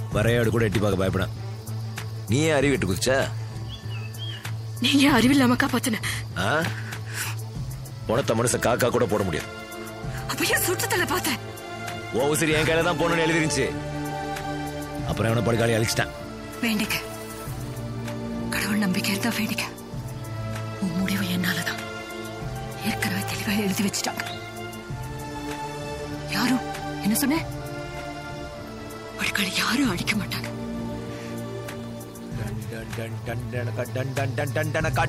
வரையாடு கூட எட்டி பார்க்க பயப்பட நீ ஏன் அறிவு விட்டு குதிச்ச நீங்க அறிவில்லாம காப்பாத்தின ஆ உனத்த மனுஷ காக்கா கூட போட முடியாது அப்ப ஏன் சுற்றத்துல பார்த்தேன் ஓ உசிரி என் கையில தான் போகணும்னு எழுதிருந்துச்சு அப்புறம் அவனை படுக்காளி அழிச்சிட்டான் வேண்டிக்க கடவுள் நம்பிக்கை இருந்தா வேண்டிக்க உன் முடிவு என்னாலதான் ஏற்கனவே தெளிவா எழுதி வச்சுட்டாங்க யாரும் என்ன சொன்ன படுக்காளி யாரும் அழிக்க மாட்டாங்க டன் டன் டன் டன் டனக டன் டன் டன் டன் டனக